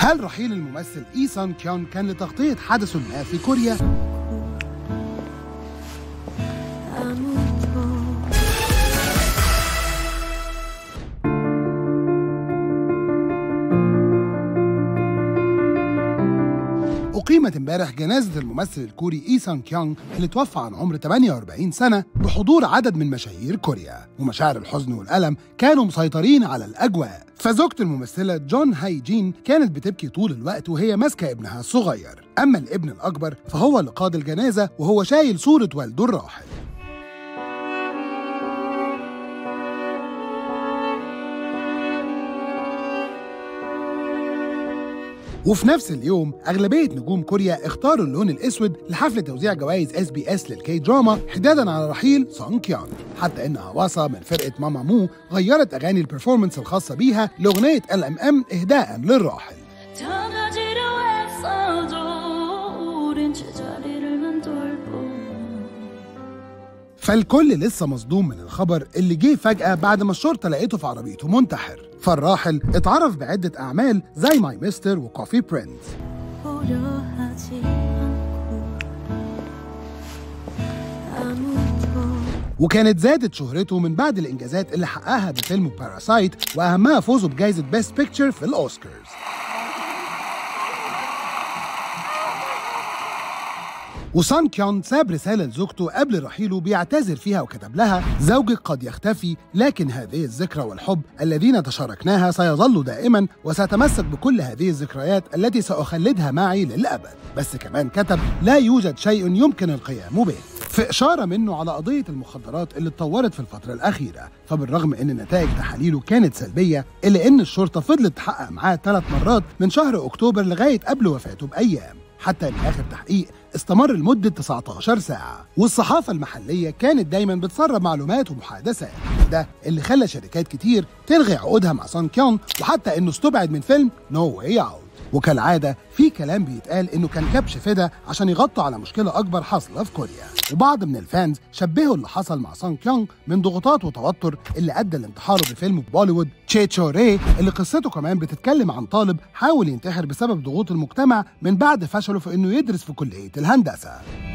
هل رحيل الممثل إي سان كيون كان لتغطية حدث ما في كوريا؟ أقيمت امبارح جنازة الممثل الكوري إي سان كيونغ اللي توفى عن عمر 48 سنة بحضور عدد من مشاهير كوريا ومشاعر الحزن والألم كانوا مسيطرين على الأجواء فزوجة الممثلة جون هاي جين كانت بتبكي طول الوقت وهي ماسكة ابنها الصغير أما الابن الأكبر فهو اللي قاد الجنازة وهو شايل صورة والده الراحل وفي نفس اليوم أغلبية نجوم كوريا اختاروا اللون الأسود لحفل توزيع جوائز اس بي اس للكي دراما حدادا على رحيل سونغ كيونغ حتى إن هواسا من فرقة ماما مو غيرت أغاني البرفورمانس الخاصة بيها لأغنية ال ام ام إهداء للراحل 전화지려 했어도 우린 제자리를 맴돌고 فالكل لسه مصدوم من الخبر اللي جه فجأة بعد ما الشرطة لقيته في عربيته منتحر فالراحل اتعرف بعدة أعمال زي ماي مستر وكوفي برنس 보려 하지 않고 아무도 وكانت زادت شهرته من بعد الإنجازات اللي حققها بفيلم باراسايت وأهمها فوزه بجائزة بيست بيكتشر في الأوسكارز وسان كيون ساب رسالة لزوجته قبل رحيله بيعتذر فيها وكتب لها زوجك قد يختفي لكن هذه الذكرى والحب الذين تشاركناها سيظل دائما وسأتمسك بكل هذه الذكريات التي سأخلدها معي للأبد بس كمان كتب لا يوجد شيء يمكن القيام به في إشارة منه على قضية المخدرات اللي اتطورت في الفترة الأخيرة فبالرغم إن نتائج تحاليله كانت سلبية إلا إن الشرطة فضلت تحقق معاه ثلاث مرات من شهر أكتوبر لغاية قبل وفاته بأيام حتى ان اخر تحقيق استمر لمده 19 ساعه والصحافه المحليه كانت دايما بتسرب معلومات ومحادثات ده اللي خلى شركات كتير تلغي عقودها مع سان كيون وحتى انه استبعد من فيلم نو واي اوت وكالعاده في كلام بيتقال انه كان كبش فدا عشان يغطوا على مشكله اكبر حاصله في كوريا وبعض من الفانز شبهوا اللي حصل مع سان كيونغ من ضغوطات وتوتر اللي ادى لانتحاره بفيلم بوليوود تشي تشو ري اللي قصته كمان بتتكلم عن طالب حاول ينتحر بسبب ضغوط المجتمع من بعد فشله في انه يدرس في كليه الهندسه